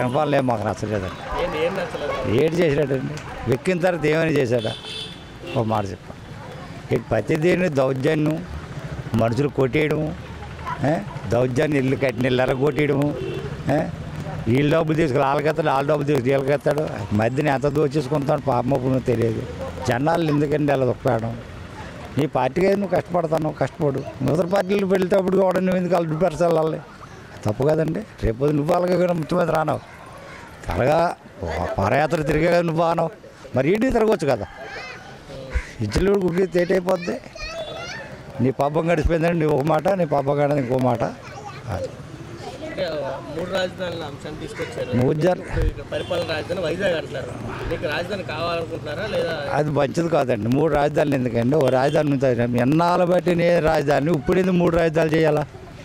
జగన్ పాలన ఏం మాకు నచ్చలేదండి ఏంటి ఏం నచ్చలేదు ఏడు చేశాడండి వెక్కిన తర్వాత ఏమని చేశాడా ఒక మాట చెప్ప ఇక ప్రతిదీని దౌర్జన్యం మనుషులు కొట్టేయడము ఏ? దౌర్జన్యం ఇల్లు కట్టిన ఇల్లు ఎర్ర కొట్టేయడము ఏ? వీళ్ళ డబ్బులు తీసుకుని వాళ్ళకెత్తాడు వాళ్ళ డబ్బులు తీసుకుని వీళ్ళకెత్తాడు మధ్యన ఎంత దోచేసుకుంటాడు పాపమప్పుడు తెలియదు జనాలు ఎందుకండి అలా దొక్కడం నీ పార్టీకి నువ్వు కష్టపడతాను కష్టపడు నూతన పార్టీలు వెళ్తేప్పుడు కూడా నువ్వు ఎందుకు అల్లు పెరచాలి తప్పు కదండి రేపు నువ్వు అలాగే కూడా ముఖ్యమంత్రి రానావు త్వరగా పాదయాత్ర తిరిగే కదా నువ్వు బాను మరి ఇంటికి తిరగవచ్చు కదా ఇచ్చిన కుక్కి తేటైపోద్ది నీ పాపం గడిచిపోయిందండి నీ ఒక మాట నీ పాపం గడిచింది ఇంకో మాట అది. అంటే మూడు రాజధానుల అంశాన్ని తీసుకొచ్చారు మూడు జర్ ఇప్పుడు ఇక్కడ పరిపాలన రాజధాని వైజాగ్ అంటున్నారు మీకు రాజధాని కావాలనుకుంటున్నారా లేదా అది మంచిది కాదండి మూడు రాజధానులు ఎందుకండి ఓ రాజధాని ఉంటుంది ఎన్నాళ్ళు బట్టి నేను రాజధాని ఇప్పుడు ఎందుకు మూడు రాజధానులు చేయాలా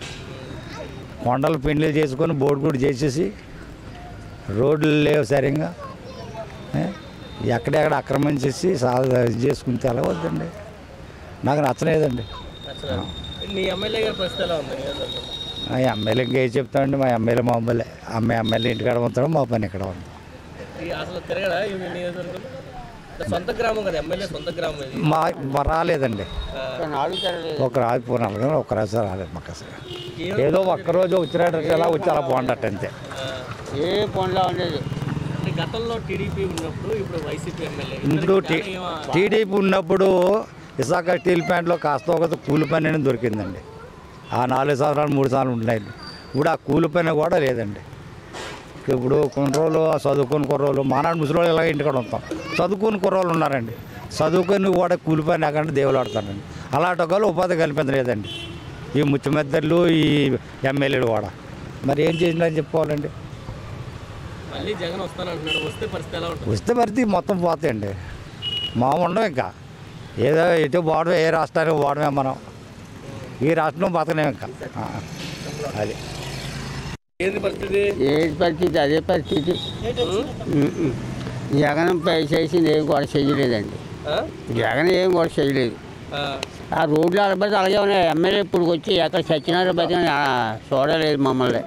కొండలు పెండ్లు చేసుకొని బోర్డు కూడా చేసేసి రోడ్లు లేవు సరిగ్గా ఏ? ఎక్కడెక్కడ ఆక్రమించేసి సాగు ఇది చేసుకుంటే ఎలా వద్దండి నాకు నచ్చలేదండి అసలు నీ ఎమ్మెల్యే గారి పరిస్థితి ఎలా ఉంది నియోజకవర్గంలో? మా ఎమ్మెల్యే ఇంకేం చెప్తామండి మా ఎమ్మెల్యే మా అమ్మాయిలే అమ్మాయి ఎమ్మెల్యే ఇంటికాడ ఉంటాడు మా పని ఇక్కడ ఉంది ఈ అసలు తిరగడా ఈ నియోజకవర్గంలో అంటే సొంత గ్రామం కదా ఎమ్మెల్యే సొంత గ్రామం ఇది మా మా రాలేదండి ఆ, ఒక రాజు పూర్ణాలు కానీ ఒక రాజు రాలేదు మాకు అసలు ఏం- ఏదో ఒక్కరోజు వచ్చినట్టు ఎలా వచ్చి అలా బాగుండట అంతే ఆ, ఏ పనిలో ఉండేది అంటే గతంలో టీడీపీ ఉన్నప్పుడు ఇప్పుడు వైసీపీ ఎమ్మెల్యే ఇప్పుడు టీ ఇద్దరికి ఏమో- టీడీపీ ఉన్నప్పుడు విశాఖ స్టీల్ ప్లాంట్లో కాస్త ఒక కూలి పని అనేది దొరికిందండి ఆ నాలుగు సంవత్సరాలు మూడు సంవత్సరాలు ఉన్నాయి ఇప్పుడు ఆ కూలి పని కూడా లేదండి ఇప్పుడు కొన్ని రోజులు చదువుకుని కుర్రోళ్ళు మానాడు ముసలి ఇలా ఇంటికాడ ఉంటాం చదువుకుని కుర్రోళ్ళు ఉన్నారండి చదువుకొని కూడా కూలి పని లేకుండా దేవులు ఆడతారండి అలాంటి వాళ్ళు ఉపాధి కల్పించలేదండి ఈ ముఖ్యమంత్రులు ఈ ఎమ్మెల్యేలు కూడా మరి ఏం చేసినారని చెప్పుకోవాలండి మళ్ళీ జగన్ వస్తానంటున్నాడు వస్తే పరిస్థితి ఎలా ఉంటుంది వస్తే మరి మొత్తం పోతాయండి మా ఉండం ఇంకా ఏదో ఎటు పోవడమే ఏ రాష్ట్రానికి పోవడమే మనం ఈ రాష్ట్రం బతకలేము ఇంకా ఆ, అది ఏంది పరిస్థితి ఏ పరిస్థితి అదే పరిస్థితి ఉమ్మ్. జగన్ పై చేసింది ఏం కూడా చేయలేదండి ఆ? జగన్ ఏం కూడా చేయలేదు ఆ, ఆ రోడ్లు అలబడి అలాగే ఉన్నాయి ఎమ్మెల్యే ఇప్పుడు వచ్చి ఎక్కడ సత్యనారాయణ బతిని చూడలేదు మమ్మల్ని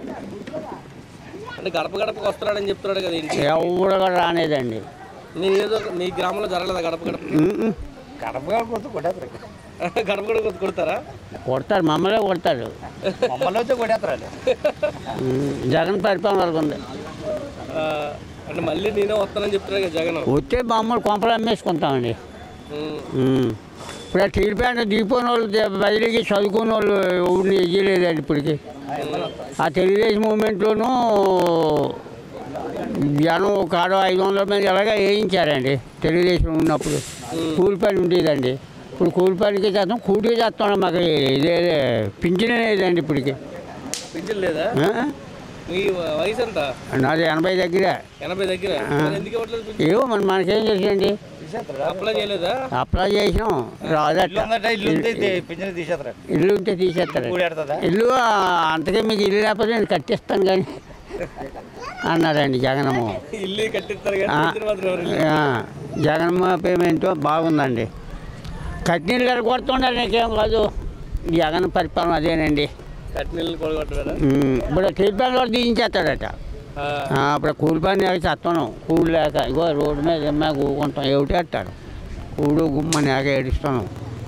అంటే గడప గడపకు వస్తున్నాడని చెప్తున్నాడు కదా ఇంటి ఎవరు కూడా రానేదండి నీ నియోజక నీ గ్రామంలో జరగలేదా గడప గడప ఉమ్మ్. కడపగా కొడుతూ కొట్టేస్తారు గడప గడప కొడతారా కొడతారు మమ్మల్నే కొడతారు మమ్మల్ని వచ్చి కొట్టేస్తారు ఉమ్మ్. జగన్ పరిపాలన వరకు ఉంది ఆ, అంటే మళ్ళీ నేనే వస్తానని చెప్తున్నాడు కదా జగన్ వచ్చే మమ్మల్ని కొంపలు అమ్మేసుకుంటామండి ఉమ్. ఉమ్. ఇప్పుడు ఆ టీడీ ప్యాంట్ దిగిపోయిన వాళ్ళు దే- బదిలీకి చదువుకున్న వాళ్ళు ఎవరిని ఇయ్యలేదండి ఇప్పటికి ఆ తెలుగుదేశం మూమెంట్లోనూ జనం ఒక ఆడో ఐదు వందల మంది ఎలాగా వేయించారండి తెలుగుదేశం ఉన్నప్పుడు కూలి పని ఉండేదండి ఇప్పుడు కూలి పనికి చేస్తాం కూలి చేస్తాం మాకు ఇదే పింఛనే లేదండి ఇప్పటికి పింఛన్ లేదా ఆ? మీ వయసు ఎంత నాది ఎనభై దగ్గర ఎనభై దగ్గర మరి ఎందుకు ఇవ్వట్లేదు పింఛన్? ఏవో మన మనకేం తెలుసండి అప్లై చేయలేదా అప్లై చేసాం రాదట ఇల్లు ఉంటే పింఛన్ తీసేస్తారు ఇల్లు ఉంటే తీసేస్తారు కూడెడుతుందా ఇల్లు ఆ, అంతకే మీకు ఇల్లు లేకపోతే నేను కట్టిస్తాను కానీ అన్నారండి జగనమ్మ ఇల్లు కట్టిస్తారు కానీ ఆ, పింఛన్ మాత్రం ఎవరు ఇవ్వలేదు. ఆ, జగనమ్మ పేమెంట్ బాగుందండి కట్టినీళ్ళు గారు కొడుతుండాలి నీకేం కాదు జగన్ పరిపాలన అదేనండి కట్టిన ఇల్లు కొడగొట్టలేదా ఉమ్, ఇప్పుడు ట్రీట్మెంట్ కూడా దించేస్తాడట ఆ, ఆ, ఇప్పుడు కూలి పని లేక చేస్తాను కూలి లేక ఇగో రోడ్డు మీద ఏమైనా కూకుంటాం ఏమిటేస్తాడు కూడు గుమ్మని లేక ఏడుస్తాను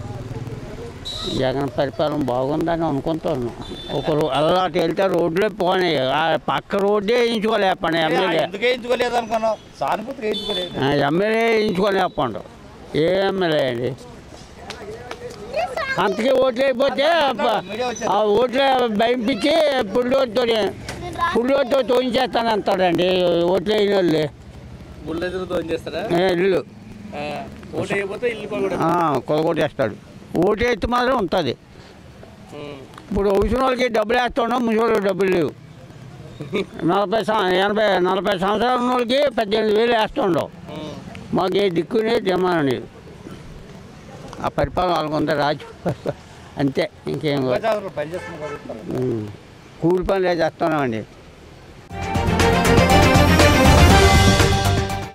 జగన్ పరిపాలన బాగుందని అనుకుంటాను ఒక రో అలవాటు వెళ్తే రోడ్లే పోనీ ఆ పక్క రోడ్డే వేయించుకోలేపండి ఎమ్మెల్యే ఎందుకు వేయించుకోలేదు అనుకున్నావు సానుభూతి వేయించుకోలేదు ఆ, ఎమ్మెల్యే వేయించుకోలేపండు ఏ ఎమ్మెల్యే అండి అంతకే ఓట్లు అయిపోతే ప- ఆ ఓట్లు భయంపించి పుల్లోతో పుల్లోతో తోయించేస్తాను అంటాడండి ఓట్లు అయిన వాళ్ళు బుల్లెదురుతో ఏం చేస్తారా ఏ, ఇల్లు ఆ, ఓటు అయిపోతే ఇల్లు కొడగొడ ఆ, కొలగొట్టేస్తాడు ఓటు వేస్తే మాత్రం ఉంటుంది ఇప్పుడు అవసరం వాళ్ళకి డబ్బులు వేస్తున్నాం ముసలి డబ్బులు లేవు నలభై సం- ఎనభై నలభై సంవత్సరాల ఉన్న వాళ్ళకి పద్దెనిమిది వేలు వేస్తుండవు మాకు ఏ దిక్కునే జమానండి ఆ పరిపాలన వాళ్ళకుంది రాజు అంతే ఇంకేం కాదు. పనిచేస్తున్నారు ఉమ్. కూలి పనులు చేస్తున్నామండి